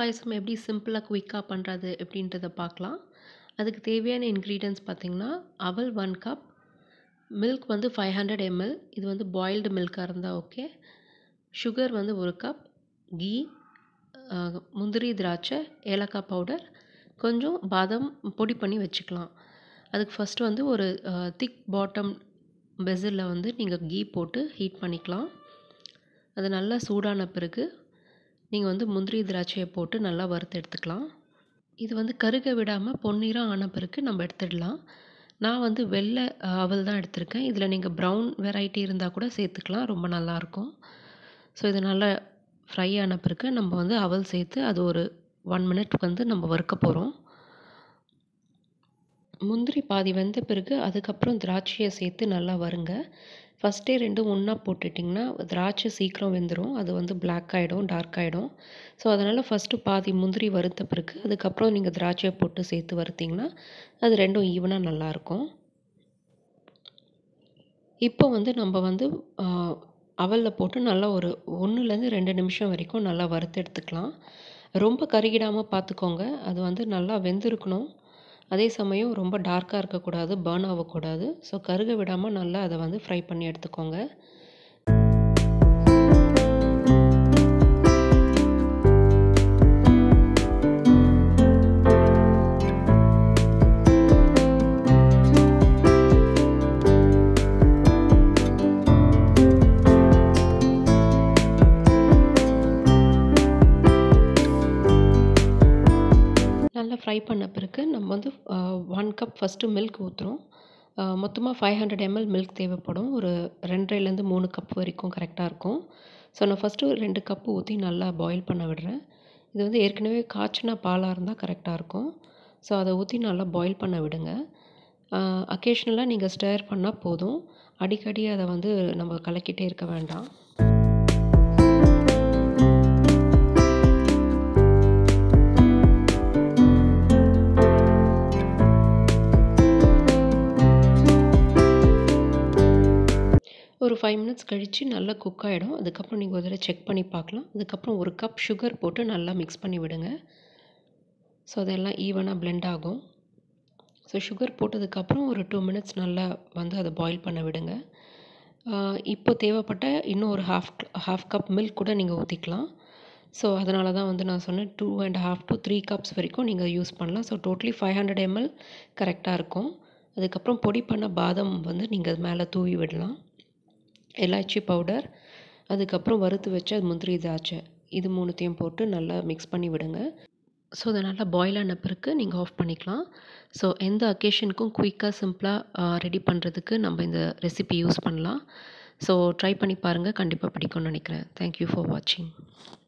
பாயாசம் எப்படி சிம்பிளாக குயிக்காக பண்ணுறது எப்படின்றத பார்க்கலாம் அதுக்கு தேவையான இன்க்ரீடியன்ஸ் பார்த்திங்கன்னா அவல் ஒன் கப் மில்க் வந்து ஃபைவ் ஹண்ட்ரட் எம்எல் இது வந்து பாயில்டு மில்காக இருந்தால் ஓகே சுகர் வந்து ஒரு கப் கீ முந்திரி திராட்சை ஏலக்காய் பவுடர் கொஞ்சம் பாதாம் பொடி பண்ணி வச்சுக்கலாம் அதுக்கு ஃபஸ்ட்டு வந்து ஒரு திக் பாட்டம் வெசலில் வந்து நீங்கள் கீ போட்டு ஹீட் பண்ணிக்கலாம் அது நல்லா சூடான பிறகு நீங்கள் வந்து முந்திரி திராட்சையை போட்டு நல்லா வறுத்து எடுத்துக்கலாம் இது வந்து கருக விடாமல் பொன்னிறம் ஆன பிறகு நம்ம எடுத்துடலாம் நான் வந்து வெள்ளை அவல் தான் எடுத்திருக்கேன் இதில் நீங்கள் ப்ரௌன் வெரைட்டி இருந்தால் கூட சேர்த்துக்கலாம் ரொம்ப நல்லாயிருக்கும் ஸோ இது நல்லா ஃப்ரை ஆன பிறகு நம்ம வந்து அவல் சேர்த்து அது ஒரு ஒன் மினிட் வந்து நம்ம வறுக்க போகிறோம் முந்திரி பாதி வெந்த பிறகு அதுக்கப்புறம் திராட்சையை சேர்த்து நல்லா வருங்க ஃபஸ்ட்டே ரெண்டும் ஒன்றா போட்டுட்டிங்கன்னா திராட்சை சீக்கிரம் வெந்துடும் அது வந்து பிளாக் ஆகிடும் டார்க் ஆகிடும் ஸோ அதனால் ஃபஸ்ட்டு பாதி முந்திரி வறுத்த பிறகு அதுக்கப்புறம் நீங்கள் திராட்சையை போட்டு சேர்த்து வறுத்திங்கன்னா அது ரெண்டும் ஈவனாக நல்லாயிருக்கும் இப்போ வந்து நம்ம வந்து அவலில் போட்டு நல்லா ஒரு ஒன்றுலேருந்து ரெண்டு நிமிஷம் வரைக்கும் நல்லா வறுத்து எடுத்துக்கலாம் ரொம்ப கருகிடாமல் பார்த்துக்கோங்க அது வந்து நல்லா வெந்திருக்கணும் அதே சமயம் ரொம்ப டார்க்காக இருக்கக்கூடாது பேர்ன் ஆகக்கூடாது ஸோ கருக விடாமல் நல்லா அதை வந்து ஃப்ரை பண்ணி எடுத்துக்கோங்க நல்லா ஃப்ரை பண்ண பிறகு நம்ம வந்து ஒன் கப் ஃபஸ்ட்டு மில்க் ஊற்றுறோம் மொத்தமாக ஃபைவ் ஹண்ட்ரட் எம்எல் மில்க் தேவைப்படும் ஒரு ரெண்டரைலேருந்து மூணு கப் வரைக்கும் கரெக்டாக இருக்கும் ஸோ நான் ஃபஸ்ட்டு ஒரு ரெண்டு கப்பு ஊற்றி நல்லா பாயில் பண்ண விடுறேன் இது வந்து ஏற்கனவே காய்ச்சின பாலாக இருந்தால் கரெக்டாக இருக்கும் ஸோ அதை ஊற்றி நல்லா பாயில் பண்ண விடுங்க அக்கேஷ்னலாக நீங்கள் ஸ்டேர் பண்ணால் போதும் அடிக்கடி அதை வந்து நம்ம கலக்கிட்டே இருக்க வேண்டாம் ஒரு ஃபைவ் மினிட்ஸ் கழித்து நல்லா குக் ஆகிடும் அதுக்கப்புறம் நீங்கள் ஒரு தடவை செக் பண்ணி பார்க்கலாம் அதுக்கப்புறம் ஒரு கப் சுகர் போட்டு நல்லா மிக்ஸ் பண்ணி விடுங்க ஸோ அதெல்லாம் ஈவனாக பிளெண்ட் ஆகும் ஸோ சுகர் போட்டதுக்கப்புறம் ஒரு டூ மினிட்ஸ் நல்லா வந்து அதை பாயில் பண்ண விடுங்க இப்போ தேவைப்பட்ட இன்னும் ஒரு ஹாஃப் ஹாஃப் கப் மில்க் கூட நீங்கள் ஊற்றிக்கலாம் ஸோ அதனால தான் வந்து நான் சொன்னேன் two and half to three cups வரைக்கும் நீங்கள் யூஸ் பண்ணலாம் so totally five hundred ML கரெக்டாக இருக்கும் அதுக்கப்புறம் பொடி பண்ண பாதம் வந்து நீங்கள் மேலே தூவி விடலாம் எலாச்சி பவுடர் அதுக்கப்புறம் வறுத்து வச்ச முந்திரி திராட்சை இது மூணுத்தையும் போட்டு நல்லா மிக்ஸ் பண்ணி விடுங்க ஸோ அதை நல்லா பாயில் ஆன பிறகு நீங்கள் ஆஃப் பண்ணிக்கலாம் ஸோ எந்த அக்கேஷனுக்கும் குயிக்காக சிம்பிளாக ரெடி பண்ணுறதுக்கு நம்ம இந்த ரெசிபி யூஸ் பண்ணலாம் ஸோ ட்ரை பண்ணி பாருங்கள் கண்டிப்பாக பிடிக்கும்னு நினைக்கிறேன் தேங்க்யூ ஃபார் வாட்சிங்